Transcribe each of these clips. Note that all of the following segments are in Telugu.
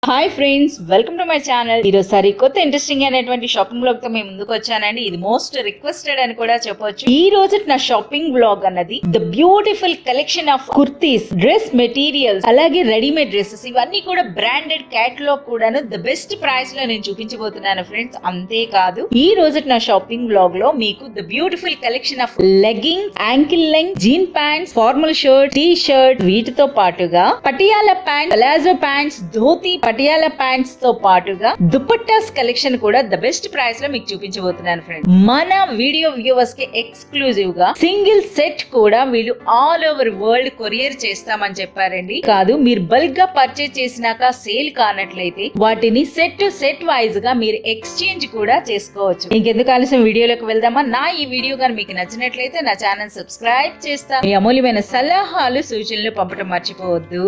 Hi friends welcome to my channel ఈరోజు కొత్త ఇంట్రెస్టింగ్ అయినటువంటి షాపింగ్ బ్లాగ్ తో మేము ముందుకు వచ్చానండి ఇది మోస్ట్ రిక్వెస్టెడ్ అని కూడా చెప్పొచ్చు ఈ రోజు నా షాపింగ్ బ్లాగ్ అన్నది the beautiful collection of kurtis dress materials అలాగే రెడీమేడ్ డ్రెస్సెస్ ఇవన్నీ కూడా బ్రాండెడ్ క్యాటలాగ్ కూడాను ద బెస్ట్ ప్రైస్ లో నేను చూపించబోతున్నాను ఫ్రెండ్స్ అంతేకాదు ఈ రోజు నా షాపింగ్ బ్లాగ్ లో మీకు the beautiful collection of legging ankle length jean pants formal shirt T shirt వీటితో పాటుగా Patiala pant palazzo pants dhoti Patiala pants తో పాటుగా దుపట్టాస్ కలెక్షన్ కూడా ద బెస్ట్ ప్రైస్ లో మీకు చూపించబోతున్నాను ఫ్రెండ్స్ మన వీడియో వ్యూవర్స్ కి ఎక్స్క్లూజివ్ గా సింగిల్ సెట్ కూడా వీళ్ళు ఆల్ ఓవర్ వరల్డ్ కొరియర్ చేస్తామని చెప్పారండి కాదు మీరు బల్క్ గా పర్చేజ్ చేసినాక సేల్ కానట్లయితే వాటిని సెట్ టు సెట్ వైజ్ గా మీరు ఎక్స్చేంజ్ కూడా చేసుకోవచ్చు ఇంకెందుకు ఆలస్యం వీడియోలోకి వెళ్దామా నా ఈ వీడియో కానీ మీకు నచ్చినట్లయితే నా ఛానల్ సబ్స్క్రైబ్ చేస్తా మీ అమూల్యమైన సలహాలు సూచనలు పంపడం మర్చిపోవద్దు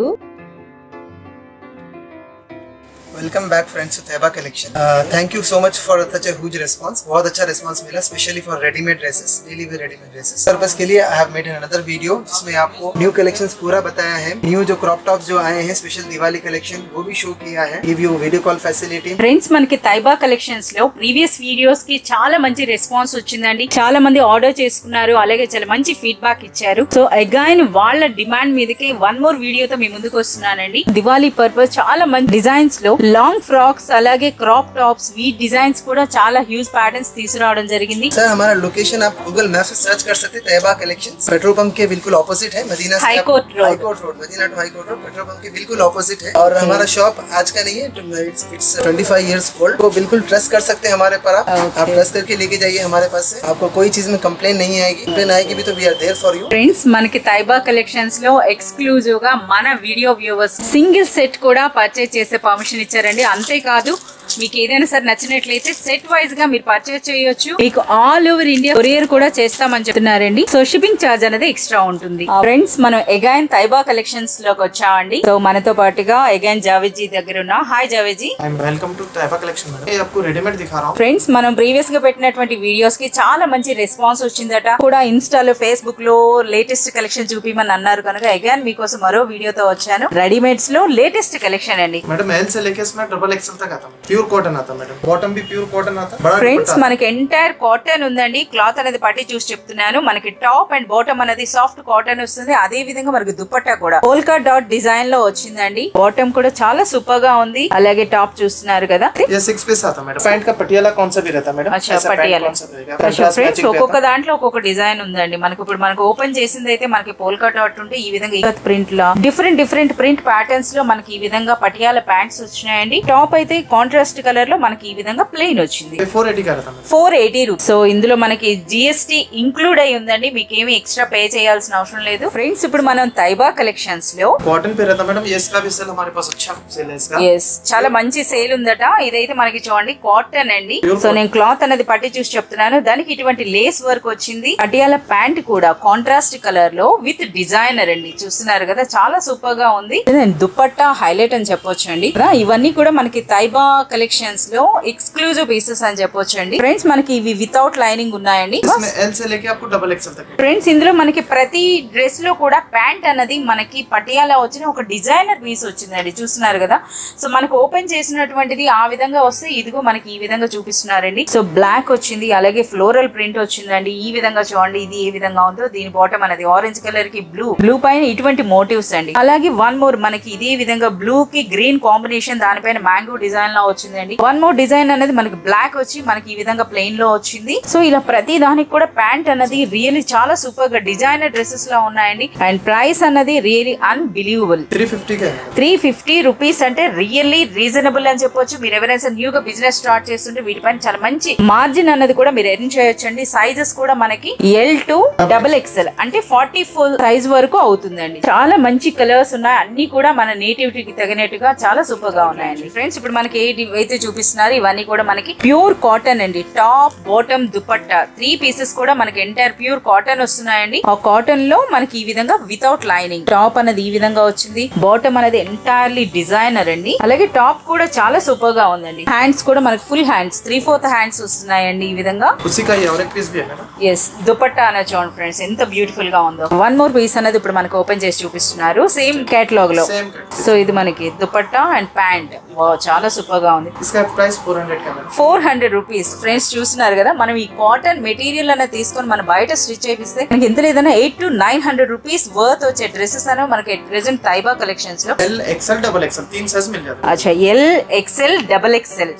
welcome back friends to Taiba collection thank you so much for such a huge response बहुत अच्छा रिस्पांस मिला specially for readymade dresses daily wear readymade dresses purpose के लिए I have made another video जिसमें आपको न्यू कलेक्शंस पूरा बताया है न्यू जो क्रॉप टॉप्स जो आए हैं स्पेशल दिवाली कलेक्शन वो भी शो किया है give you video call facility friends మనకి తైబా కలెక్షన్స్ లో ప్రీవియస్ వీడియోస్ కి చాలా మంచి రెస్పాన్స్ వచ్చిందండి చాలా మంది ఆర్డర్ చేసుకున్నారు అలాగే చాలా మంచి ఫీడ్బ్యాక్ ఇచ్చారు సో అగైన్ వాళ్ళ డిమాండ్ మీదకి వన్ మోర్ వీడియోతో మీ ముందుకు వస్తున్నానండి దివాళీ పర్పస్ చాలా మంచి డిజైన్స్ లో లాంగ్ ఫ్రాక్స్ అలాగే క్రాప్ టాప్స్ వీ డిజైన్స్ కూడా చాలా హ్యూజ్ ప్యాటర్న్స్ తీసుకురావడం జరిగింది सर हमारा लोकेशन आप गूगल मैप से सर्च कर सकते हैं तैबा कलेक्शन पेट्रोल पंप के बिल्कुल ऑपोजिट है मदीना से High आप- Court Road. High Court road Madina to high court road petrol pump के बिल्कुल ऑपोजिट है और हमारा शॉप आज का नहीं है इट्स इट्स 25 इयर्स ओल्ड तो बिल्कुल ट्रस्ट कर सकते हैं हमारे पर आप Okay. आप ट्रस्ट करके लेके जाइए हमारे पास से आपको कोई चीज में कंप्लेन नहीं आएगी कंप्लेन आएगी भी तो we are there for you friends మనకి తైబా కలెక్షన్స్ లో ఎక్స్క్లూజివ్ గా మన వీడియో వ్యూవర్స్ సింగిల్ సెట్ కూడా పర్చేజ్ చేసే పర్మిషన్ ఇచ్చారండి అంతేకాదు మీకు ఏదైనా సరే నచ్చినట్లయితే సెట్ వైజ్ గా మీరు పర్చేజ్ చేయొచ్చు మీకు ఆల్ ఓవర్ ఇండియా కొరియర్ కూడా చేస్తామని చెప్తున్నారండి సో షిప్పింగ్ ఛార్జ్ అనేది ఎక్స్ట్రా ఉంటుంది ఫ్రెండ్స్ మనం ఎగైన్ తైబా కలెక్షన్స్ లోకి వచ్చామండి సో మనతో పాటుగా ఎగైన్ జావేజీ దగ్గర ఉన్నాం hi Javeji I am welcome to Taiba collection madam ये आपको रेडीमेड दिखा रहा हूँ ఫ్రెండ్స్ మనం ప్రీవియస్ గా పెట్టినటువంటి వీడియోస్ కి చాలా మంచి రెస్పాన్స్ వచ్చిందట కూడా ఇన్స్టాలో ఫేస్బుక్ లో లేటెస్ట్ కలెక్షన్ చూపిమని అన్నారు కనుక అగైన్ మీకోసం మరో వీడియోతో వచ్చాను రెడీమేడ్స్ లో లేటెస్ట్ కలెక్షన్ అండి मैडम एल से लेके इसमें डबल एक्सएल तक आता है प्योर कॉटन आता है मैडम बॉटम भी प्योर कॉटन आता है बड़ा ఫ్రెండ్స్ दुपट्टा మనకి ఎంటైర్ కాటన్ ఉందండి క్లాత్ అనేది పట్టి చూసి చెప్తున్నాను మనకి టాప్ అండ్ బాటమ్ అనేది సాఫ్ట్ కాటన్ వస్తుంది అదే విధంగా మనకి దుపట్టా కూడా పోల్కా డాట్ డిజైన్ లో వచ్చిందండి బాటమ్ కూడా చాలా సూపర్ గా ఉంది అలాగే టాప్ చూస్తున్నారు కదా ये सिक्स पीस आता है मैडम पैंट का पटियाला कौन सा भी रहता है मैडम అచ్చా ऐसा पैंट పటియాలా कौन सा रहेगा कंट्रास्ट ఫ్రెండ్స్ मैचिंग ఒక్కొక్క रहता है దాంట్లో ఒక్కొక్క డిజైన్ ఉందండి మనకి ఇప్పుడు మనకు ఓపెన్ చేసింది అయితే మనకి పోల్కా డాట్ ఉంటే ఈ విధంగా ఇకత్ ప్రింట్ లా డిఫరెంట్ డిఫరెంట్ ప్రింట్ ప్యాటర్న్స్ లో మనకి ఈ విధంగా పటియాల ప్యాంట్స్ వచ్చినాయండి టాప్ అయితే కాంట్రాస్ట్ కలర్ లో మనకి ఈ విధంగా ప్లెయిన్ వచ్చింది ये फोर एटी का रहता है madam four eighty rupees so ఇందులో మనకి జిఎస్టీ ఇంక్లూడ్ అయి ఉందండి మీకు ఏమి ఎక్స్ట్రా పే చేయాల్సిన అవసరం లేదు ఫ్రెండ్స్ ఇప్పుడు మనం తైబా కలెక్షన్స్ లో कॉटन पे रहता है मैडम ये इसका भी सेल हमारे पास अच्छा सेल है इसका ఎస్ చాలా మంచి సేల్ ఉందట ఇదైతే మనకి చూడండి కాటన్ అండి Pure సో నేను క్లాత్ అనేది పట్టి చూసి చెప్తున్నాను దానికి ఇటువంటి లేస్ వర్క్ వచ్చింది పటియాల ప్యాంట్ కూడా కాంట్రాస్ట్ కలర్ లో విత్ డిజైనర్ అండి చూస్తున్నారు కదా చాలా సూపర్ గా ఉంది నేను దుపట్టా హైలైట్ అని చెప్పొచ్చు అండి కదా, ఇవన్నీ కూడా మనకి తైబా కలెక్షన్స్ లో ఎక్స్క్లూజివ్ పీసెస్ అని చెప్పొచ్చు అండి ఫ్రెండ్స్ మనకి ఇవి వితౌట్ లైనింగ్ ఉన్నాయండి इसमें एल से लेके आपको डबल एक्सएल तक है। ఫ్రెండ్స్ ఇందులో మనకి ప్రతి డ్రెస్ లో కూడా ప్యాంట్ అన్నది మనకి పటియాలా వచ్చిన ఒక డిజైనర్ పీస్ వచ్చిందండి చూస్తున్నారు కదా సో మనకు ఓపెన్ చేసినటువంటిది ఆ విధంగా వస్తే ఇదిగో మనకి ఈ విధంగా చూపిస్తున్నారండి సో బ్లాక్ వచ్చింది అలాగే ఫ్లోరల్ ప్రింట్ వచ్చిందండి ఈ విధంగా చూడండి ఇది ఏ విధంగా ఉందో దీని బాటమ్ అనేది ఆరెంజ్ కలర్ కి బ్లూ బ్లూ పైన ఇటువంటి మోటివ్స్ అండి అలాగే వన్ మోర్ మనకి ఇదే విధంగా బ్లూ కి గ్రీన్ కాంబినేషన్ దానిపైన మ్యాంగో డిజైన్ లో వచ్చిందండి వన్ మోర్ డిజైన్ అనేది మనకి బ్లాక్ వచ్చి మనకి ఈ విధంగా ప్లెయిన్ లో వచ్చింది సో ఇలా ప్రతి దానికి కూడా ప్యాంట్ అన్నది రియల్లీ చాలా సూపర్ గా డిజైనర్ డ్రెస్సెస్ లో ఉన్నాయండి అండ్ ప్రైస్ అన్నది రియల్లీ అన్బిలీవబుల్ थ्री फिफ्टी का है త్రీ ఫిఫ్టీ రూపీస్ అంటే రియల్లీ రీజనబుల్ అని చెప్పొచ్చు మీరు ఎవరైనా న్యూ గా బిజినెస్ స్టార్ట్ చేస్తుంటే వీటిపైన చాలా మంచి మార్జిన్ అన్నది కూడా మీరు ఎర్న్ చేయొచ్చండి సైజెస్ కూడా మనకి ఎల్ టు డబుల్ ఎక్స్ఎల్ అంటే ఫార్టీ ఫోర్ సైజ్ వరకు అవుతుందండి చాలా మంచి కలర్స్ ఉన్నాయి అన్ని కూడా మన నేటివిటీకి తగినట్టుగా చాలా సూపర్ గా ఉన్నాయండి ఫ్రెండ్స్ ఇప్పుడు మనకి ఏ డి- ఏవైతే చూపిస్తున్నారు ఇవన్నీ కూడా మనకి ప్యూర్ కాటన్ అండి top bottom dupatta three pieces కూడా మనకి ఎంటైర్ ప్యూర్ కాటన్ వస్తున్నాయండి ఆ కాటన్ లో మనకి ఈ విధంగా వితౌట్ లైనింగ్ టాప్ అనేది ఈ విధంగా వచ్చింది బాటమ్ అనేది ఎంటైర్లీ డిజైనర్ అండి అలాగే టాప్ కూడా చాలా సూపర్ గా ఉందండి హ్యాండ్స్ కూడా మనకి full hands three fourth hands వస్తున్నాయండి ఈ విధంగా उसी का ये और एक पीस भी है मैडम ఎస్ దుపట్టా అనేది చూడండి ఫ్రెండ్స్ ఎంత బ్యూటిఫుల్ గా ఉందో వన్ మోర్ పీస్ అనేది ఇప్పుడు మనకి ఓపెన్ చేసి చూపిస్తున్నారు సేమ్ కేటలాగ్ లో सेम कट సో ఇది మనకి దుపట్టా అండ్ ప్యాంట్ చాలా సూపర్ గా ఉంది इसका प्राइस फोर हंड्रेड का madam four hundred rupees friends చూస్తున్నారు కదా మనం ఈ కాటన్ మెటీరియల్ అనేది తీసుకొని మనం బయట స్టిచ్ చేపిస్తే మనకి ఎంత లేదన్నా eight to nine hundred rupees worth వచ్చే డ్రెస్సెస్ అనేవి మనకి ప్రెసెంట్ తైబా కలెక్షన్స్ లో एल एक्सएल डबल एक्सएल तीन साइज मिल जाता అచ్చా L XL double XL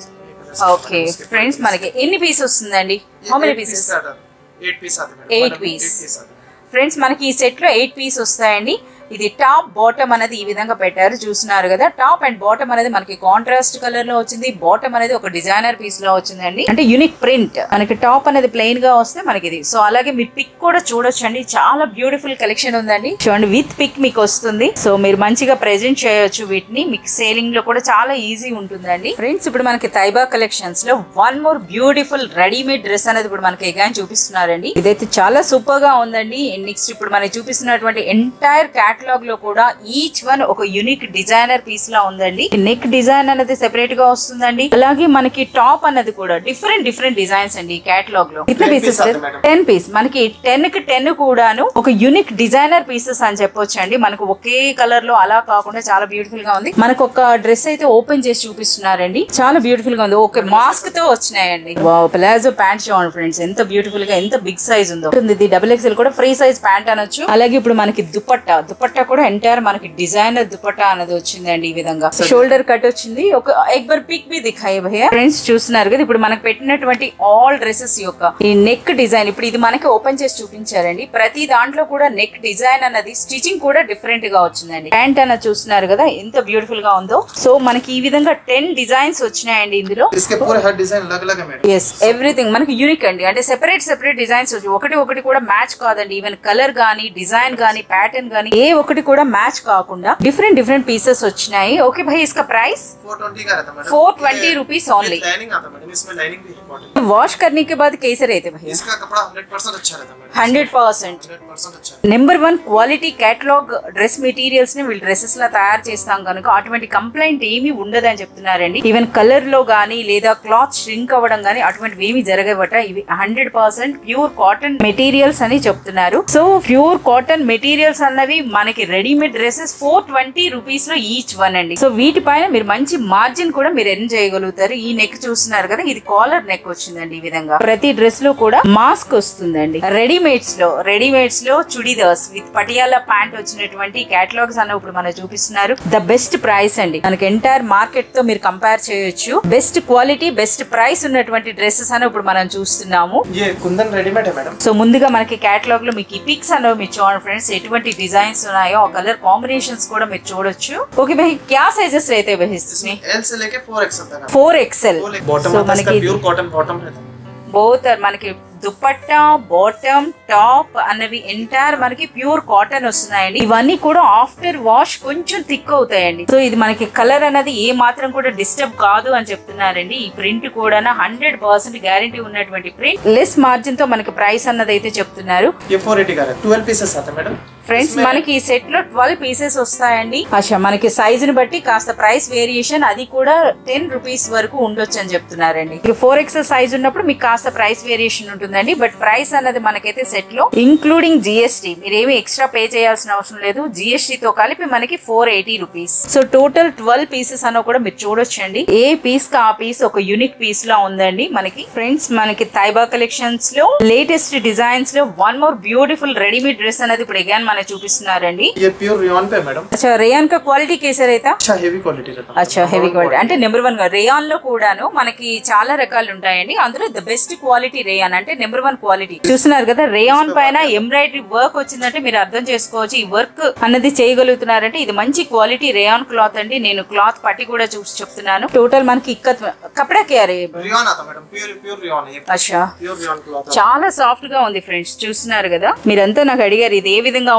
okay friends మనకి ఎన్ని పీస్ వస్తుందండి how many pieces eight piece आते madam Eight madam, piece. eight piece आते ఫ్రెండ్స్ మనకి ఈ సెట్ లో ఎయిట్ పీస్ వస్తాయండి ఇది టాప్ బాటమ్ అనేది ఈ విధంగా పెట్టారు చూస్తున్నారు కదా టాప్ అండ్ బాటమ్ అనేది మనకి కాంట్రాస్ట్ కలర్ లో వచ్చింది బాటమ్ అనేది ఒక డిజైనర్ పీస్ లో వచ్చిందండి అంటే యూనిక్ ప్రింట్ మనకి టాప్ అనేది ప్లెయిన్ గా వస్తే మనకి ఇది సో అలాగే మీరు పిక్ కూడా చూడొచ్చండి చాలా బ్యూటిఫుల్ కలెక్షన్ ఉందండి చూడండి విత్ పిక్ మీకు వస్తుంది సో మీరు మంచిగా ప్రెజెంట్ చేయొచ్చు వీటిని మీకు సేలింగ్ లో కూడా చాలా ఈజీ ఉంటుందండి ఫ్రెండ్స్ ఇప్పుడు మనకి తైబా కలెక్షన్స్ లో one more beautiful readymade dress అనేది ఇప్పుడు మనకి ఎగాన్ చూపిస్తున్నారండి ఇదైతే చాలా సూపర్ గా ఉందండి నెక్స్ట్ ఇప్పుడు మనకి చూపిస్తున్నటువంటి ఎంటైర్ కేటలాగ్ లో కూడా ఈచ్ వన్ ఒక యూనిక్ డిజైనర్ పీస్ లా ఉందండి నెక్ డిజైన్ అనేది సెపరేట్ గా వస్తుందండి అలాగే మనకి టాప్ అన్నది కూడా డిఫరెంట్ డిఫరెంట్ డిజైన్స్ అండి ఈ కేటలాగ్ లో ఇట్లా Ten పీసెస్ piece అవుతుంది madam. టెన్ పీస్ మనకి టెన్ కి టెన్ కూడాను ఒక యూనిక్ డిజైనర్ పీసెస్ అని చెప్పొచ్చు అండి మనకు ఒకే కలర్ లో అలా కాకుండా చాలా బ్యూటిఫుల్ గా ఉంది మనకు ఒక డ్రెస్ అయితే ఓపెన్ చేసి చూపిస్తున్నారండి చాలా బ్యూటిఫుల్ గా ఉంది ఒక మాస్క్ తో వచ్చినాయండి ప్లాజో ప్యాంట్ చూడండి ఫ్రెండ్స్ ఎంత బ్యూటిఫుల్ గా ఎంత బిగ్ సైజ్ ఉందో ఉంటుంది. ఇది డబుల్ ఎక్స్ఎల్ కూడా ఫ్రీ సైజ్ ప్యాంట్ అనొచ్చు అలాగే ఇప్పుడు మనకి దుపట్టా దుపట్టా కూడా ఎంటైర్ మనకి డిజైనర్ దుపట్టా అనేది వచ్చిందండి ఈ విధంగా షోల్డర్ కట్ వచ్చింది ఒక ఎక్బర్ పిక్ బి దిఖాయి భయ్య ఫ్రెండ్స్ చూస్తున్నారు కదా ఇప్పుడు మనకు పెట్టినటువంటి ఆల్ డ్రెస్సెస్ యొక్క ఈ నెక్ డిజైన్ ఇప్పుడు ఇది మనకి ఓపెన్ చేసి చూపించారండి ప్రతి దాంట్లో కూడా నెక్ డిజైన్ అన్నది స్టిచింగ్ కూడా డిఫరెంట్ గా వచ్చిందండి ప్యాంట్ అన్నది చూస్తున్నారు కదా ఎంత బ్యూటిఫుల్ గా ఉందో సో మనకి ఈ విధంగా టెన్ డిజైన్స్ వచ్చినాయండి ఇందులో इसके पूरे हर डिजाइन अलग अलग है मैडम ఎస్ ఎవ్రీథింగ్ మనకి యూనిక్ అండి అంటే సెపరేట్ సెపరేట్ డిజైన్స్ వచ్చి ఒకటి ఒకటి కూడా మ్యాచ్ కాదండి ఈవెన్ కలర్ గానీ డిజైన్ గానీ ప్యాటర్న్ గానీ ఏ ఒకటి కూడా మ్యాచ్ కాకుండా డిఫరెంట్ డిఫరెంట్ పీసెస్ వచ్చినాయి ఓకే భాయ్ ఇస్కా ప్రైస్ फोर ट्वेंटी का रहता है मैडम 420 rupees only. लाइनिंग आता है मैडम इसमें लाइनिंग भी इम्पोर्टेंट వాష్ करने के बाद कैसे रहते भैया इसका कपड़ा हंड्रेड परसेंट अच्छा रहता है madam hundred percent hundred percent अच्छा number one quality catalogue dress materials ని వీళ్ళు డ్రెస్సెస్ లా తయారు చేస్తాం కనుక అటువంటి కంప్లైంట్ ఏమీ ఉండదని చెప్తున్నారండి ఈవెన్ కలర్ లో గానీ లేదా క్లాత్ ష్రింక్ అవ్వడం గానీ అటువంటివి ఏమి జరగవట ఇవి hundred percent pure cotton materials అని చెప్తున్నారు సో ప్యూర్ కాటన్ మెటీరియల్స్ అన్నవి మనకి readymade dresses four twenty rupees లో ఈచ్ వన్ అండి సో వీటిపైన మీరు మంచి మార్జిన్ కూడా మీరు ఎర్న్ చేయగలుగుతారు ఈ నెక్ చూస్తున్నారు కదా ఇది కాలర్ నెక్ వచ్చిందండి ఈ విధంగా ప్రతి డ్రెస్ లో కూడా మాస్క్ వస్తుందండి రెడీమేడ్స్ లో రెడీమేడ్స్ లో చుడిదార్స్ విత్ పటియాలా ప్యాంట్ వచ్చినటువంటి కేటలాగ్స్ అన్న ఇప్పుడు మనం చూపిస్తున్నారు ద బెస్ట్ ప్రైస్ అండి మనకి ఎంటైర్ మార్కెట్ తో మీరు కంపేర్ చేయొచ్చు బెస్ట్ క్వాలిటీ బెస్ట్ ప్రైస్ ఉన్నటువంటి డ్రెస్సెస్ అని ఇప్పుడు మనం చూస్తున్నాము ये कुंदन रेडीमेड है मैडम సో ముందుగా మనకి కేటలాగ్ లో మీకు ఈ పిక్స్ అనేవి మీరు చూడండి ఫ్రెండ్స్ ఎటువంటి డిజైన్స్ ఉన్నాయో ఆ కలర్ కాంబినేషన్స్ కూడా మీరు చూడొచ్చు ఓకే భాయ్ క్యా సైజెస్ అయితే భాయ్ इसमें एल से लेके फोर एक्सएल तक आता ఫోర్ ఎక్సెల్ है बॉटम సో आता है इसका మనకి प्योर कॉटन बॉटम रहता है బోత్ మనకి దుపట్టా బాటమ్ టాప్ అన్నవి ఎంటైర్ మనకి ప్యూర్ కాటన్ వస్తున్నాయండి ఇవన్నీ కూడా ఆఫ్టర్ వాష్ కొంచెం థిక్ అవుతాయండి సో ఇది మనకి కలర్ అనేది ఏ మాత్రం కూడా డిస్టర్బ్ కాదు అని చెప్తున్నారండి ఈ ప్రింట్ కూడా హండ్రెడ్ పర్సెంట్ గ్యారంటీ ఉన్నటువంటి ప్రింట్ లెస్ మార్జిన్ తో మనకి ప్రైస్ అన్నది అయితే చెప్తున్నారు ये फोर एटी का है ट्वेल्व पीसेस आता है मैडम ఫ్రెండ్స్ మనకి ఈ సెట్ లో ట్వెల్వ్ పీసెస్ వస్తాయండి అచ్చా మనకి సైజ్ ని బట్టి కాస్త ప్రైస్ వేరియేషన్ అది కూడా టెన్ రూపీస్ వరకు ఉండొచ్చు అని చెప్తున్నారండి ఫోర్ ఎక్స్ సైజ్ ఉన్నప్పుడు మీకు కాస్త ప్రైస్ వేరియేషన్ ఉంటుందండి బట్ ప్రైస్ అన్నది మనకైతే సెట్ లో ఇంక్లూడింగ్ జిఎస్టీ మీరేమి ఎక్స్ట్రా పే చేయాల్సిన అవసరం లేదు జిఎస్టీ తో కలిపి మనకి four eighty rupees so total twelve pieces అన్న కూడా మీరు చూడొచ్చండి ఏ పీస్ కి ఆ పీస్ ఒక యూనిక్ పీస్ లా ఉందండి మనకి ఫ్రెండ్స్ మనకి తైబా కలెక్షన్స్ లో లేటెస్ట్ డిజైన్స్ లో one more beautiful readymade dress అనేది ఇప్పుడు అగైన్ మనకి చూపిస్తున్నారండి ये प्योर रियॉन पे है मैडम అచ్చా రేయాన్ కా క్వాలిటీ కేసర్ అయితే अच्छा हेवी क्वालिटी रहता है అచ్చా హెవీ క్వాలిటీ అంటే నెంబర్ వన్ గా రేయాన్ లో కూడాను మనకి చాలా రకాలు ఉంటాయండి అందులో ద బెస్ట్ క్వాలిటీ రేయాన్ అంటే నెంబర్ వన్ క్వాలిటీ చూస్తున్నారు కదా రేయాన్ పైన ఎంబ్రాయిడరీ వర్క్ వచ్చిందంటే మీరు అర్థం చేసుకోవచ్చు ఈ వర్క్ అన్నది చేయగలుగుతున్నారంటే ఇది మంచి క్వాలిటీ రేయాన్ క్లాత్ అండి నేను క్లాత్ పట్టి కూడా చూసి చెప్తున్నాను టోటల్ మనకి ఇక్కత్ కపడా కే రే रियॉन आता है मैडम प्योर प्योर रियॉन है అచ్చా प्योर रियॉन क्लॉथ చాలా సాఫ్ట్ గా ఉంది ఫ్రెండ్స్ చూస్తున్నారు కదా మీరంతా నాకు అడిగారు ఇది ఏ విధంగా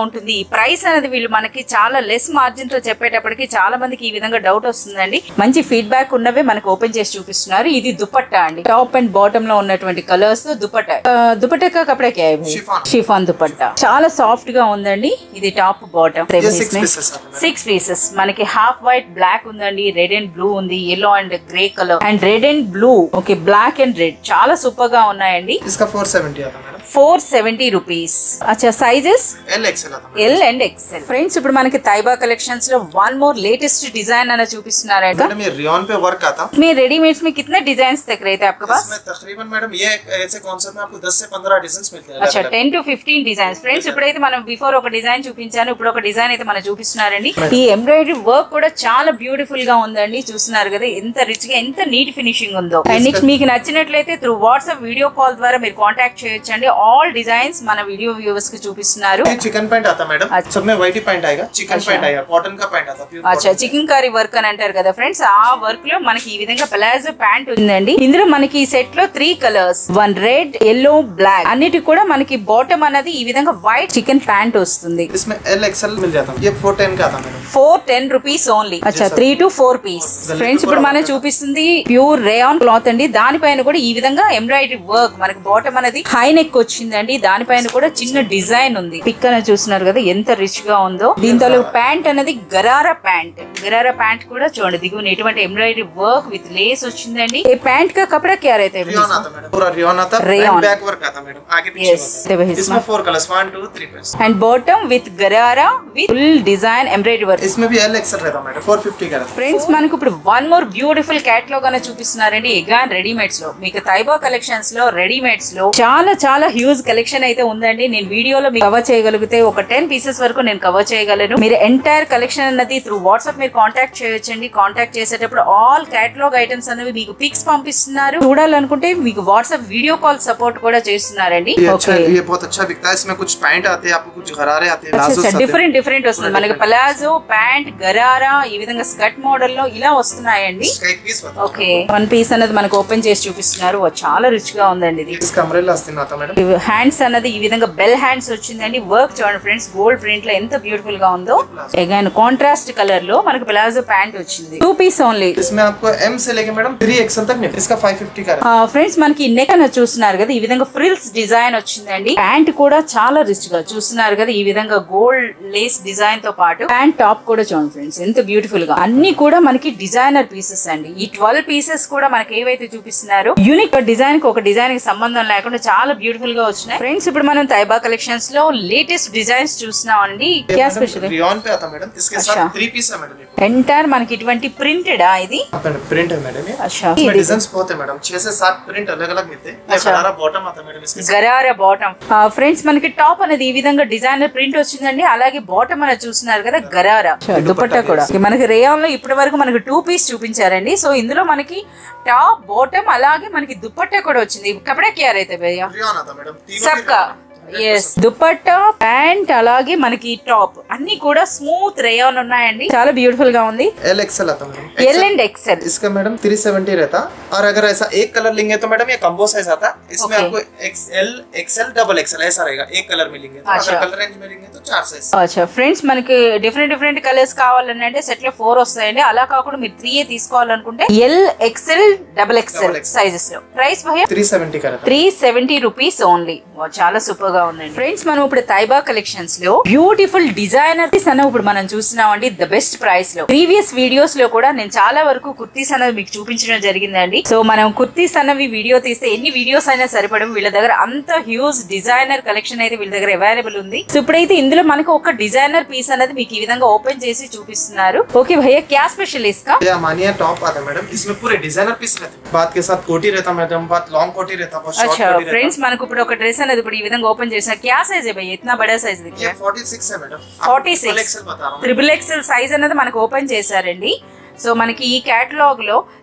ఉంటుంది ఈ ప్రైస్ అనేది వీళ్ళు మనకి చాలా లెస్ మార్జిన్ తో చెప్పేటప్పటికి చాలా మందికి ఈ విధంగా డౌట్ వస్తుందండి మంచి ఫీడ్బ్యాక్ ఉన్నవే మనకు ఓపెన్ చేసి చూపిస్తున్నారు ఇది దుపట్టా అండి టాప్ అండ్ బాటమ్ లో ఉన్నటువంటి కలర్స్ దుపట్టా ఆ, దుపట్టా కా కపడే క్యా Chiffon. షిఫాన్ దుపట్టా చాలా సాఫ్ట్ గా ఉందండి ఇది టాప్ బాటమ్ ये सिक्स पीसेस आते हैं సిక్స్ పీసెస్ మనకి హాఫ్ వైట్ బ్లాక్ ఉందండి రెడ్ అండ్ బ్లూ ఉంది yellow and grey colour and red and blue okay black and red చాలా సూపర్ గా ఉన్నాయండి इसका 470 आता है मैडम ఫోర్ సెవెంటీ రూపీస్ అచ్చా సైజెస్ एल एक्सएल आता है ఎల్ అండ్ ఎక్సెల్ ఫ్రెండ్స్ ఇప్పుడు మనకి తైబా కలెక్షన్స్ లో వన్ మోర్ లేटेस्ट डिजाइन आना చూపిస్తున్నారంట मैडम ये रियॉन पे वर्क आता మీ రెడीमेड्स में कितने डिजाइन तक रहते हैं आपके पास इसमें तकरीबन मैडम ये ऐसे कॉन्सेप्ट में आपको 10 से 15 डिजाइन मिलते हैं అచ్చా अलग-अलग। Ten to fifteen designs friends ఇప్పుడైతే మనం బిఫోర్ ఒక డిజైన్ చూపించాను ఇప్పుడు ఒక డిజైన్ అయితే మనం చూపిస్తున్నారండి ఈ ఎంబ్రాయిడరీ వర్క్ కూడా చాలా బ్యూటిఫుల్ గా ఉందండి చూస్తున్నారు కదా ఎంత రిచ్ గా ఎంత నీట్ ఫినిషింగ్ ఉందో అండ్ నెక్స్ట్ మీకు నచ్చినట్లయితే త్రూ వాట్సాప్ వీడియో కాల్ ద్వారా మీరు కాంటాక్ట్ చేయొచ్చండి ఆల్ డిజైన్స్ మన వీడియో వ్యూవర్స్ కి చూపిస్తున్నారు ये चिकन पैंट आता है मैडम अच्छा। सब में व्हाइट ही पैंट आएगा चिकन पैंट आएगा कॉटन का पैंट आता है प्योर అచ్చా చికెన్ కర్రీ వర్క్ అని అంటారు కదా ఫ్రెండ్స్ ఆ వర్క్ లో మనకి ఈ విధంగా ప్లాజో ప్యాంట్ ఉందండి ఇందులో మనకి ఈ సెట్ లో three colours one red yellow black అన్నిటి కూడా మనకి బాటమ్ అనేది ఈ విధంగా వైట్ చికెన్ ప్యాంట్ వస్తుంది इसमें एल एक्सएल मिल जाता है ये 410 का आता है madam four ten rupees only అచ్చా three to four piece friends ఇప్పుడు మనం చూపిస్తుంది ప్యూర్ రేయాన్ క్లాత్ అండి దానిపైన కూడా ఈ విధంగా ఎంబ్రాయిడరీ వర్క్ మనకి బాటమ్ అనేది హై నెక్ వచ్చిందండి దానిపైన కూడా చిన్న డిజైన్ ఉంది పిక్ అనేది చూస్తున్నారు కదా ఎంత రిచ్ గా ఉందో దీంతో ప్యాంట్ అనేది గరారా ప్యాంట్ గరారా ప్యాంట్ కూడా చూడండి దిగువన ఎటువంటి ఎంబ్రాయిడరీ వర్క్ విత్ లేస్ వచ్చిందండి ఏ ప్యాంట్ కా కపड़ा क्या रहता है रियॉन आता है मैडम पूरा रियॉन आता है Rayon. फ्रंट बैक वर्क आता है मैडम आगे पीछे Yes, होता देखो है इसमें- इसमें four colours 1 2 3 piece and bottom with gharara with full design embroidery work इसमें भी एल एक्सएल रहता है मैडम 450 का रहता है ఫ్రెండ్స్ మనకు ఇప్పుడు వన్ మోర్ బ్యూటిఫుల్ క్యాటలాగ్ అని చూపిస్తున్నారండి ఎగాన్ రెడీమేడ్స్ లో మీకు తైబా కలెక్షన్స్ లో రెడీమేడ్స్ లో చాలా చాలా హ్యూజ్ కలెక్షన్ అయితే ఉందండి నేను వీడియోలో మీకు కవర్ చేయగలిగితే ఒక టెన్ పీసెస్ వరకు నేను కవర్ చేయగలను మీరు ఎంటైర్ కలెక్షన్ అన్నది త్రూ వాట్సాప్ మీరు కాంటాక్ట్ చేయొచ్చండి కాంటాక్ట్ చేసేటప్పుడు ఆల్ క్యాటలాగ్ ఐటమ్స్ అనేవి మీకు పిక్స్ పంపిస్తున్నారు చూడాలనుకుంటే మీకు వాట్సాప్ వీడియో కాల్ సపోర్ట్ కూడా చేస్తున్నారండి ये अच्छा ఓకే ये बहुत अच्छा बिकता है इसमें कुछ पैंट आते हैं आपको कुछ गरारे आते हैं प्लाजोस आते हैं డిఫరెంట్ డిఫరెంట్ వస్తుంది మనకి పలాజో ప్యాంట్ గరారా ఈ విధంగా స్కర్ట్ మోడల్ లో ఇలా వస్తున్నాయండి इसका एक पीस बता ఓకే వన్ పీస్ అనేది మనకు ఓపెన్ చేసి చూపిస్తున్నారు ఓ, చాలా రిచ్ గా ఉందండి ఇది इसका अम्ब्रेला आस्तीन आता है मैडम హ్యాండ్స్ అన్నది ఈ విధంగా బెల్ హ్యాండ్స్ వచ్చిందండి వర్క్ చూడండి ఫ్రెండ్స్ గోల్డ్ ప్రింట్ లో ఎంత బ్యూటిఫుల్ గా ఉందో అగైన్ కాంట్రాస్ట్ కలర్ లో మనకి ప్లాజో ప్యాంట్ వచ్చింది టూ పీస్ ఓన్లీ इसमें आपको एम से लेके मैडम थ्री एक्सएल तक मिलता है इसका 550 का रहता ఫ్రెండ్స్ మనకి నెక్ అనేది చూస్తున్నారు కదా ఈ విధంగా ఫ్రిల్స్ డిజైన్ వచ్చిందండి ప్యాంట్ కూడా చాలా రిచ్ గా చూస్తున్నారు కదా ఈ విధంగా గోల్డ్ లేస్ డిజైన్ తో పాటు ప్యాంట్ టాప్ కూడా చూడండి ఫ్రెండ్స్ ఎంత బ్యూటిఫుల్ గా అన్ని కూడా మనకి డిజైనర్ పీసెస్ అండి ఈ ట్వెల్వ్ పీసెస్ కూడా మనకి ఏవైతే చూపిస్తున్నారో యూనిక్ డిజైన్ కి ఒక డిజైన్ కి సంబంధం లేకుండా చాలా బ్యూటిఫుల్ గా వచ్చినాయి ఫ్రెండ్స్ ఇప్పుడు మనం తైబా కలెక్షన్స్ లో లేటెస్ట్ డిజైన్స్ చూస్తున్నాం అండి है క్యా मैडम, స్పెషల్ रियॉन पे आता है मैडम इसके अच्छा। साथ थ्री पीस है मैडम ये ఎంటైర్ మనకి ఇటువంటి ప్రింటెడ్ ఇది प्रिंट है मैडम ये अच्छा इसमें ये डिजाइन बहुत है मैडम छह से सात प्रिंट अलग अलग मिलते हैं ये अच्छा। गरारा बॉटम आता है मैडम इसके साथ గరారా బాటమ్ ఫ్రెండ్స్ మనకి టాప్ అనేది ఈ విధంగా డిజైనర్ ప్రింట్ వచ్చిందండి అలాగే బాటమ్ అనేది చూస్తున్నారు కదా గరారా దుపట్టా కూడా మనకి రేయాన్ లో ఇప్పటి వరకు మనకి టూ పీస్ చూపించారండి సో ఇందులో మనకి టాప్ బాటమ్ అలాగే మనకి దుపట్టా కూడా వచ్చింది కపడా క్యార్ అయితే భయ్యా रियॉन आता है मैडम तीनों సబ్కా ఎస్ దుపట్టా ప్యాంట్ అలాగే మనకి టాప్ అన్ని కూడా స్మూత్ రేయాన్ ఉన్నాయండి చాలా బ్యూటిఫుల్ గా ఉంది एल एक्सएल आता है मैडम ఎల్ అండ్ ఎక్సెల్ इसका मैडम 370 रहता और अगर ऐसा एक कलर लेंगे तो मैडम ये कम्बो साइज आता है इसमें Okay. आपको एक्सएल एक्सएल डबल एक्सएल ऐसा रहेगा एक कलर में लेंगे तो अच्छा। अगर कलर रेंज में लेंगे तो चार साइज అచ్చా ఫ్రెండ్స్ మనకి డిఫరెంట్ డిఫరెంట్ కలర్స్ కావాలని అంటే సెట్ లో ఫోర్ వస్తాయండి అలా కాకుండా మీరు త్రీ ఏ తీసుకోవాలనుకుంటే L XL double XL Double XL. Sizes లో ప్రైస్ భయ 370 का रहता త్రీ సెవెంటీ రూపీస్ ఓన్లీ చాలా సూపర్ గా ఉందండి ఫ్రెండ్స్ మనం ఇప్పుడు తైబా కలెక్షన్స్ లో బ్యూటిఫుల్ డిజైనర్ అన్న ఇప్పుడు మనం చూస్తున్నామండి ద బెస్ట్ ప్రైస్ లో ప్రీవియస్ వీడియోస్ లో కూడా నేను చాలా వరకు కుర్తీస్ అనేది మీకు చూపించడం జరిగిందండి సో మనం కుర్తీస్ అన్నవి వీడియో తీస్తే ఎన్ని వీడియోస్ అయినా సరిపడం వీళ్ళ దగ్గర అంత హ్యూజ్ డిజైనర్ కలెక్షన్ అయితే వీళ్ళ దగ్గర అవైలబుల్ ఉంది సో ఇప్పుడైతే ఇందులో మనకు ఒక డిజైనర్ పీస్ అనేది మీకు ఈ విధంగా ఓపెన్ చేసి చూపిస్తున్నారు ఓకే భయ్య క్యా స్పెషల్ ఇస్కా है ये अमानिया टॉप आता है मैडम इसमें पूरे डिजाइनर पीस रहते हैं बात के साथ कोटी रहता है मैडम बात लॉन्ग कोटी रहता है बहुत शॉर्ट अच्छा कोटी रहता ఫ్రెండ్స్ మనకు ఇప్పుడు ఒక డ్రెస్ అనేది ఇప్పుడు ఈ విధంగా ఓపెన్ చేసిన క్యా సైజ్ है भैया इतना बड़ा साइज दिख है रहा ये 46 है madam forty full six XL बता रहा हूँ త్రిబుల్ ఎక్స్ఎల్ సైజ్ అనేది మనకు ఓపెన్ చేశారండి సో మనకి ఈ కేటలాగ్ లో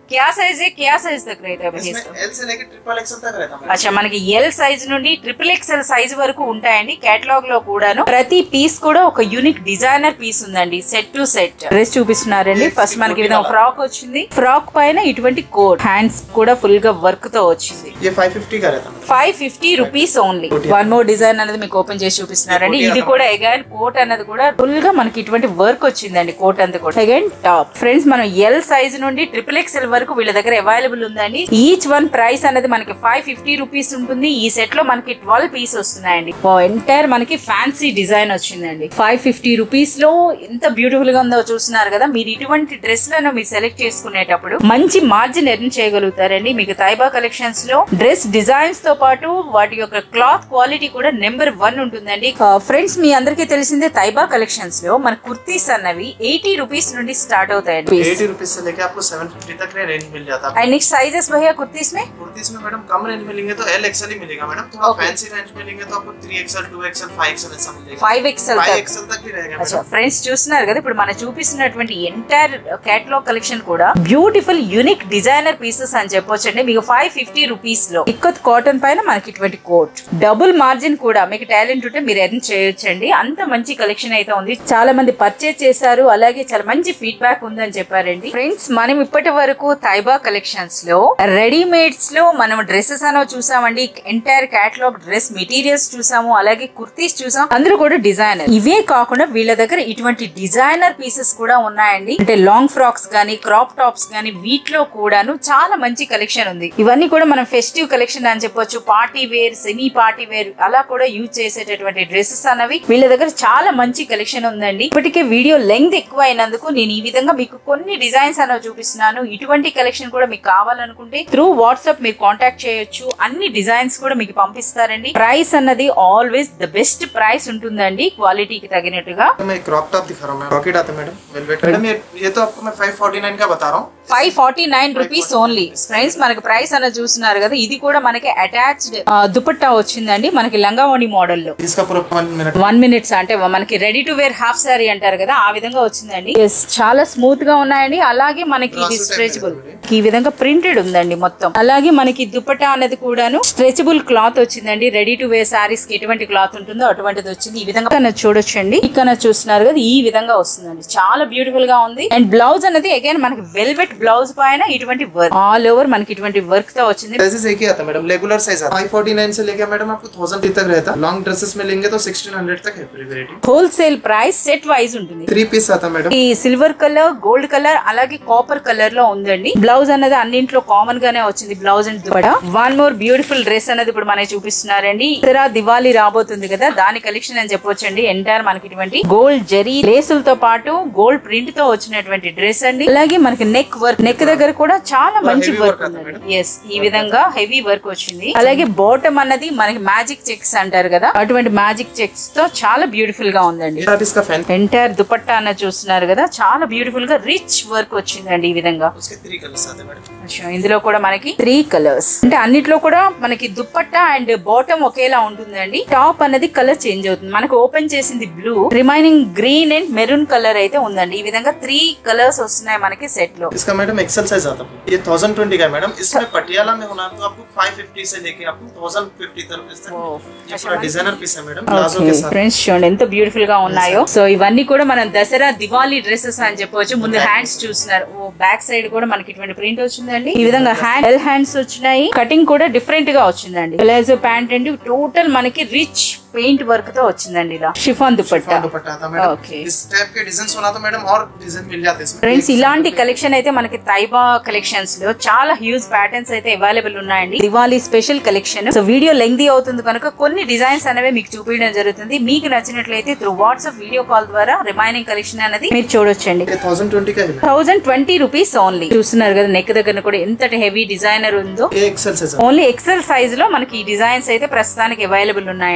क्या साइज है क्या साइज तक रहता है भैया इसमें एल से लेकर ट्रिपल एक्सल तक रहता है అచ్చా మనకి ఎల్ సైజ్ నుండి ట్రిపుల్ ఎక్స్ఎల్ సైజ్ వరకు ఉంటాయండి కేటలాగ్ లో కూడాను ప్రతి పీస్ కూడా ఒక యూనిక్ డిజైనర్ పీస్ ఉందండి సెట్ టు సెట్ డ్రెస్ చూపిస్తున్నారండి ఫస్ట్ మనకి ఈ విధంగా ఫ్రాక్ వచ్చింది ఫ్రాక్ పైన ఇటువంటి కోట్ హ్యాండ్స్ కూడా ఫుల్ గా వర్క్ తో వచ్చింది ये 550 का रहता है five fifty rupees only one more design అనేది మీకు ఓపెన్ చేసి చూపిస్తున్నారండి ఇది కూడా అగైన్ కోట్ అన్నది కూడా ఫుల్ గా మనకి ఇటువంటి వర్క్ వచ్చిందండి కోట్ అంతా కూడా అగైన్ టాప్ ఫ్రెండ్స్ మనం ఎల్ సైజ్ నుండి ట్రిపుల్ ఎక్స్ఎల్ వరకు వీళ్ళ దగ్గర అవైలబుల్ ఉందండి ఈచ్ వన్ ప్రైస్ అనేది మనకి ఫైవ్ ఫిఫ్టీ రూపీస్ ఉంటుంది ఈ సెట్ లో మనకి ట్వెల్వ్ పీస్ వస్తున్నాయండి ఎంటైర్ మనకి ఫ్యాన్సీ డిజైన్ వచ్చిందండి ఫైవ్ ఫిఫ్టీ రూపీస్ లో ఎంత బ్యూటిఫుల్ గా ఉందో చూస్తున్నారు కదా మీరు ఇటువంటి డ్రెస్ లను మీరు సెలెక్ట్ చేసుకునేటప్పుడు మంచి మార్జిన్ ఎర్న్ చేయగలుగుతారండి మీకు తైబా కలెక్షన్స్ లో డ్రెస్ డిజైన్స్ తో పాటు వాటి యొక్క క్లాత్ క్వాలిటీ కూడా నెంబర్ వన్ ఉంటుందండి ఫ్రెండ్స్ మీ అందరికీ తెలిసిందే తైబా కలెక్షన్స్ లో మన కుర్తీస్ అన్నవి ఎయిటీ రూపీస్ నుండి స్టార్ట్ అవుతాయండి एटी रुपीज से लेके आपको सेवन फिफ्टी तक का रेंज मिल जाता है అండ్ నెక్స్ట్ సైజెస్ భయ్యా కుర్తీస్ మే कुर्तीस में मैडम कम रेंज मिलेंगे तो एल एक्सएल ही मिलेगा मैडम थोड़ा फैंसी रेंज मिलेंगे तो आपको three XL two XL five XL ऐसा मिलेगा ఫైవ్ ఎక్స్ఎల్ फाइव एक्सएल तक भी रहेगा అచ్చా मैडम ఫ్రెండ్స్ చూస్తున్నారు కదా ఇప్పుడు మనం చూపిస్తున్నటువంటి ఎంటైర్ కేటలాగ్ కలెక్షన్ కూడా బ్యూటిఫుల్ యూనిక్ డిజైనర్ పీసెస్ అని చెప్పొచ్చండి మీకు ఫైవ్ ఫిఫ్టీ రూపీస్ లో ఇక్కత్ కాటన్ పైన మనకి ఇటువంటి కోట్ డబుల్ మార్జిన్ కూడా మీకు టాలెంట్ ఉంటే మీరు ఎర్న్ చేయొచ్చండి అంత మంచి కలెక్షన్ అయితే ఉంది చాలా మంది పర్చేజ్ చేశారు అలాగే చాలా మంచి ఫీడ్బ్యాక్ ఉందని చెప్పారండి ఫ్రెండ్స్ మనం ఇప్పటి వరకు తైబా కలెక్షన్స్ లో రెడీమేడ్స్ లో మనం డ్రెస్సెస్ అనో చూసామండి ఎంటైర్ కేటలాగ్ డ్రెస్ మెటీరియల్స్ చూసాము అలాగే కుర్తీస్ చూసాం అందరూ కూడా డిజైనర్ ఇవే కాకుండా వీళ్ళ దగ్గర ఇటువంటి డిజైనర్ పీసెస్ కూడా ఉన్నాయండి అంటే లాంగ్ ఫ్రాక్స్ గానీ క్రాప్ టాప్స్ గానీ వీటిలో కూడాను చాలా మంచి కలెక్షన్ ఉంది ఇవన్నీ కూడా మనం ఫెస్టివ్ కలెక్షన్ అని చెప్పొచ్చు party wear semi party wear అలా కూడా యూజ్ చేసేటటువంటి డ్రెస్సెస్ అన్నవి వీళ్ళ దగ్గర చాలా మంచి కలెక్షన్ ఉందండి ఇప్పటికే వీడియో లెంగ్త్ ఎక్కువ అయినందుకు నేను ఈ విధంగా మీకు కొన్ని డిజైన్స్ అనేవి చూపిస్తున్నాను ఇటువంటి కలెక్షన్ కూడా మీకు కావాలనుకుంటే త్రూ వాట్సాప్ మీరు కాంటాక్ట్ చేయొచ్చు అన్ని డిజైన్స్ కూడా మీకు పంపిస్తారండి ప్రైస్ అన్నది ఆల్వేస్ ద బెస్ట్ ప్రైస్ ఉంటుందండి క్వాలిటీకి తగినట్టుగా मैं क्रॉप टॉप दिखा रहा हूँ मैं रॉकेट आता है मैडम वेलवेट मैडम ये ये तो आपको मैं 549 का बता रहा हूँ five forty nine rupees only friends మనకి ప్రైస్ అనేది చూస్తున్నారు కదా ఇది కూడా మనకి అటాచ్డ్ దుపట్టా వచ్చిందండి మనకి లంగావోణి మోడల్ లో इसका पूरा वन मिनट వన్ మినిట్స్ అంటే మనకి ready to wear half sari అంటారు కదా ఆ విధంగా వచ్చిందండి Yes, చాలా స్మూత్ గా ఉన్నాయండి అలాగే మనకి ఇది Brasso type స్ట్రెచబుల్ ఉంది. ఈ విధంగా ప్రింటెడ్ ఉందండి మొత్తం అలాగే మనకి దుపట్టా అనేది కూడాను స్ట్రెచబుల్ క్లాత్ వచ్చిందండి రెడీ టు వేర్ సారీస్ కి ఎటువంటి క్లాత్ ఉంటుందో అటువంటిది వచ్చింది ఈ విధంగా ఇక్కడ చూడొచ్చండి ఇక్కడ చూస్తున్నారు కదా ఈ విధంగా వస్తుందండి చాలా బ్యూటిఫుల్ గా ఉంది అండ్ బ్లౌజ్ అనేది అగైన్ మనకి వెల్వెట్ బ్లౌజ్ పైన ఇటువంటి వర్క్ ఆల్ ఓవర్ మనకి ఇటువంటి వర్క్ తో వచ్చింది साइजेस एक ही आता है मैडम रेगुलर साइज आता है 549 से लेके मैडम आपको 1000 तक रहता है लॉन्ग ड्रेसेस में लेंगे तो 1600 तक है पूरी variety wholesale price set wise ఉంటుంది थ्री पीस आता है मैडम ఈ సిల్వర్ కలర్ గోల్డ్ కలర్ అలాగే కాపర్ కలర్ లో ఉందండి బ్లౌజ్ అనేది అన్నింట్లో కామన్ గానే వచ్చింది blouse and dupatta one more beautiful dress అనేది ఇప్పుడు మనకి చూపిస్తున్నారండి ఇతర దివాళీ రాబోతుంది కదా దాని కలెక్షన్ అని చెప్పొచ్చండి ఎంటైర్ మనకి ఇటువంటి గోల్డ్ జరీ లేసులతో పాటు గోల్డ్ ప్రింట్ తో వచ్చినటువంటి డ్రెస్ అండి అలాగే మనకి నెక్ వర్క్ నెక్ దగ్గర కూడా చాలా మంచి heavy వర్క్ work అంతా ఉందండి ఎస్ ఈ విధంగా హెవీ వర్క్ వచ్చింది అలాగే బాటమ్ అన్నది మనకి మ్యాజిక్ చెక్స్ అంటారు కదా అటువంటి మ్యాజిక్ చెక్స్ తో చాలా బ్యూటిఫుల్ గా ఉందండి ये इसका फैन ఎంటైర్ దుపట్టా అన్నది చూస్తున్నారు కదా చాలా బ్యూటిఫుల్ గా రిచ్ వర్క్ వచ్చిందండి ఈ విధంగా उसके थ्री कलर्स आते हैं मैडम అచ్చా, ఇందులో కూడా మనకి త్రీ కలర్స్ అంటే అన్నిట్లో కూడా మనకి దుప్పట్టా అండ్ బాటమ్ ఒకేలా ఉంటుందండి టాప్ అనేది కలర్ చేంజ్ అవుతుంది మనకు ఓపెన్ చేసింది blue remaining green and maroon colour అయితే ఉందండి ఈ విధంగా త్రీ కలర్స్ వస్తున్నాయి మనకి సెట్ లో इसका मैडम एक्सेल साइज आता है ये 1020 का है मैडम इसमें पटियाला में होना तो आपको 550 से लेके आपको 1050 तक तक ये पूरा डिजाइनर पीस है मैडम प्लाजो के साथ ఫ్రెండ్స్ చూడండి ఎంత బ్యూటిఫుల్ గా ఉన్నాయో సో ఇవన్నీ కూడా మనం దసరా దివాళీ డ్రెస్సెస్ అని చెప్పవచ్చు ముందు హ్యాండ్స్ చూస్తున్నారు ఓ బ్యాక్ సైడ్ కూడా మనకి ఇటువంటి ప్రింట్ వచ్చిందండి ఈ విధంగా హ్యాండ్ ఎల్ హ్యాండ్స్ వచ్చినాయి కటింగ్ కూడా డిఫరెంట్ గా వచ్చిందండి ప్లాజో ప్యాంట్ అండి టోటల్ మనకి రిచ్ పెయింట్ వర్క్ తో వచ్చిందండి ఇలా షిఫాన్ దుపట్టా शिफॉन दुपट्टा आता है मैडम Okay. इस टाइप के डिजाइन होना तो मैडम और डिजाइन मिल जाते हैं इसमें ఫ్రెండ్స్ ఇలాంటి కలెక్షన్ అయితే మనకి తైబా కలెక్షన్స్ లో చాలా హ్యూజ్ ప్యాటర్న్స్ అయితే అవైలబుల్ ఉన్నాయండి Diwali special collection so video lengthy అవుతుంది కనుక కొన్ని డిజైన్స్ అనేవి మీకు చూపించడం జరుగుతుంది మీకు నచ్చినట్లయితే త్రూ వాట్సాప్ వీడియో కాల్ ద్వారా రిమైనింగ్ కలెక్షన్ అనేది మీరు చూడొచ్చండి ये 1020 का है madam thousand twenty rupees only చూస్తున్నారు కదా నెక్ దగ్గర కూడా ఎంతటి హెవీ డిజైనర్ ఉందో ये XL size only XL size లో మనకి ఈ డిజైన్స్ అయితే ప్రస్తుతానికి అవైలబుల్ ఉన్నాయండి ఫ్రెండ్స్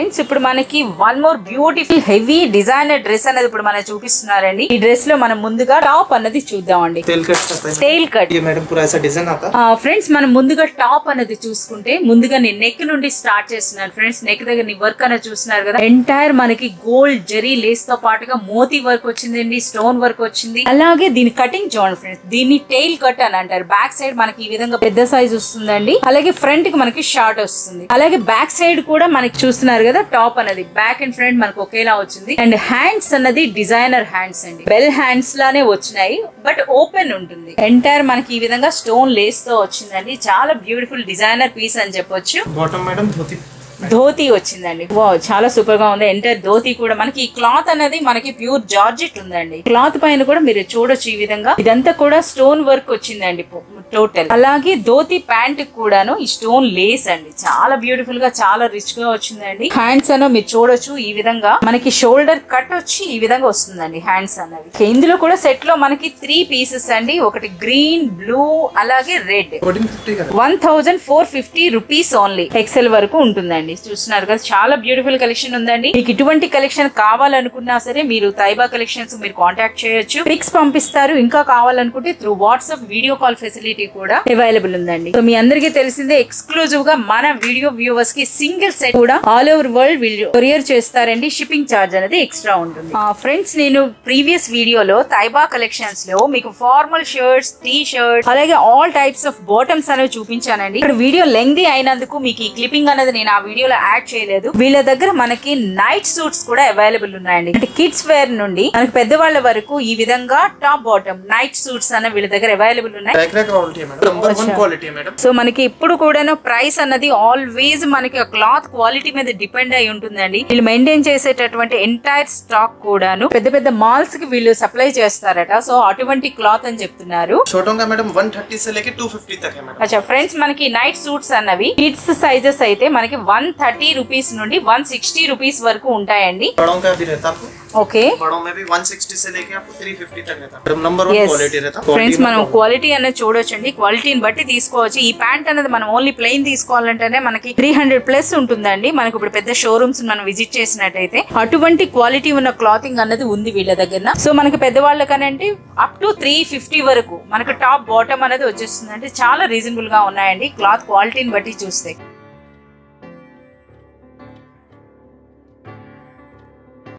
ఫ్రెండ్స్ ఇప్పుడు మనకి one more beautiful heavy designer dress అనేది ఇప్పుడు మనం చూపిస్తున్నారండి ఈ డ్రెస్ లో మనం ముందుగా టాప్ అన్నది చూద్దామండి तेल कट आता है టైల్ కట్ ये मैडम पूरा ऐसा डिजाइन आता है ఫ్రెండ్స్ మనం ముందుగా టాప్ అనేది చూసుకుంటే ముందుగా నేను నెక్ నుండి స్టార్ట్ చేస్తున్నాను ఫ్రెండ్స్ నెక్ దగ్గర నీ వర్క్ అనేది చూస్తున్నారు కదా ఎంటైర్ మనకి గోల్డ్ జరీ లేస్ తో పాటుగా మోతీ వర్క్ వచ్చిందండి స్టోన్ వర్క్ వచ్చింది అలాగే దీని కటింగ్ చూడండి ఫ్రెండ్స్ దీన్ని టైల్ కట్ అని అంటారు బ్యాక్ సైడ్ మనకి ఈ విధంగా పెద్ద సైజ్ వస్తుందండి అలాగే ఫ్రంట్ కి మనకి షార్ట్ వస్తుంది అలాగే బ్యాక్ సైడ్ కూడా మనకి చూస్తున్నారు కదా టాప్ అనేది బ్యాక్ అండ్ ఫ్రంట్ మనకు ఒకేలా వచ్చింది అండ్ హ్యాండ్స్ అన్నది డిజైనర్ హ్యాండ్స్ అండి బెల్ హ్యాండ్స్ లానే వచ్చినాయి బట్ ఓపెన్ ఉంటుంది ఎంటైర్ మనకి ఈ విధంగా స్టోన్ లేస్ తో వచ్చిందండి చాలా బ్యూటిఫుల్ డిజైనర్ పీస్ అని చెప్పొచ్చు बॉटम मैडम धोती ధోతి వచ్చిందండి వా చాలా సూపర్ గా ఉంది ఎంటైర్ ధోతి కూడా మనకి ఈ క్లాత్ అనేది మనకి ప్యూర్ జార్జెట్ ఉందండి క్లాత్ పైన కూడా మీరు చూడొచ్చు ఈ విధంగా ఇదంతా కూడా స్టోన్ వర్క్ వచ్చిందండి టోటల్ అలాగే ధోతి ప్యాంట్ కూడాను ఈ స్టోన్ లేస్ అండి చాలా బ్యూటిఫుల్ గా చాలా రిచ్ గా వచ్చిందండి హ్యాండ్స్ అనో మీరు చూడొచ్చు ఈ విధంగా మనకి షోల్డర్ కట్ వచ్చి ఈ విధంగా వస్తుందండి హ్యాండ్స్ అన్నది ఇందులో కూడా సెట్ లో మనకి త్రీ పీసెస్ అండి ఒకటి గ్రీన్ బ్లూ అలాగే రెడ్ फोर्टीन फिफ्टी का one thousand four fifty rupees only XL వరకు ఉంటుందండి చూస్తున్నారు కదా చాలా బ్యూటిఫుల్ కలెక్షన్ ఉందండి మీకు ఇటువంటి కలెక్షన్ కావాలనుకున్నా సరే మీరు తైబా కలెక్షన్స్ మీరు కాంటాక్ట్ చేయొచ్చు పిక్స్ పంపిస్తారు ఇంకా కావాలనుకుంటే through WhatsApp video call facility కూడా అవైలబుల్ ఉందండి సో మీ అందరికీ తెలిసిందే ఎక్స్క్లూజివ్ గా మన వీడియో వ్యూవర్స్ కి సింగిల్ సెట్ కూడా all over world video courier చేస్తారండి షిప్పింగ్ ఛార్జ్ అనేది ఎక్స్ట్రా ఉంటుంది ఫ్రెండ్స్ నేను ప్రీవియస్ వీడియోలో తైబా కలెక్షన్స్ లో మీకు ఫార్మల్ షర్ట్స్ టీ షర్ట్స్ అలాగే ఆల్ టైప్స్ ఆఫ్ బాటమ్స్ అనేవి చూపించానండి ఇక్కడ వీడియో లెంగ్దీ అయినందుకు మీకు ఈ క్లిప్పింగ్ అనేది నేను ఆ వీడియోలో యాడ్ చేయలేదు వీళ్ళ దగ్గర మనకి నైట్ సూట్స్ కూడా అవైలబుల్ ఉన్నాయండి అంటే కిడ్స్ వేర్ నుండి మనకి పెద్దవాళ్ళ వరకు ఈ విధంగా టాప్ బాటమ్ నైట్ సూట్స్ అనే వీళ్ళ దగ్గర అవైలబుల్ ఉన్నాయి बैक रैक क्वालिटी है मैडम नंबर वन क्वालिटी है मैडम సో మనకి ఇప్పుడు కూడాను ప్రైస్ అన్నది ఆల్వేస్ మనకి క్లాత్ క్వాలిటీ మీద డిపెండ్ అయి ఉంటుందండి వీళ్ళు మెయింటైన్ చేసేటటువంటి ఎంటైర్ స్టాక్ కూడాను పెద్ద పెద్ద మాల్స్ కి వీళ్ళు సప్లై చేస్తారట సో అటువంటి క్లాత్ అని చెప్తున్నారు छोटों का मैडम 130 से लेके 250 तक है मैडम అచ్చా ఫ్రెండ్స్ మనకి నైట్ సూట్స్ అన్నవి కిడ్స్ సైజెస్ అయితే మనకి వన్ థర్టీ రూపీస్ నుండి వన్ సిక్స్టీ రూపీస్ వరకు ఉంటాయండి बड़ों का भी रहता आपको ఓకే बड़ों में भी 160 से लेके आपको 350 तक रहता मैडम नंबर वन क्वालिटी रहता ఫ్రెండ్స్ మనం క్వాలిటీ అనేది చూడొచ్చండి క్వాలిటీని బట్టి తీసుకోవచ్చు ఈ ప్యాంట్ అనేది మనం ఓన్లీ ప్లెయిన్ తీసుకోవాలంటేనే మనకి త్రీ హండ్రెడ్ ప్లస్ ఉంటుందండి మనకి ఇప్పుడు పెద్ద షోరూమ్స్ మనం విజిట్ చేసినట్టయితే అటువంటి క్వాలిటీ ఉన్న క్లాతింగ్ అన్నది ఉంది వీళ్ళ దగ్గర సో మనకి పెద్దవాళ్ళకనంటే అప్ టు త్రీ ఫిఫ్టీ వరకు మనకి టాప్ బాటమ్ అనేది వచ్చేస్తుంది అంటే చాలా రీజనబుల్ గా ఉన్నాయండి క్లాత్ క్వాలిటీని బట్టి చూస్తే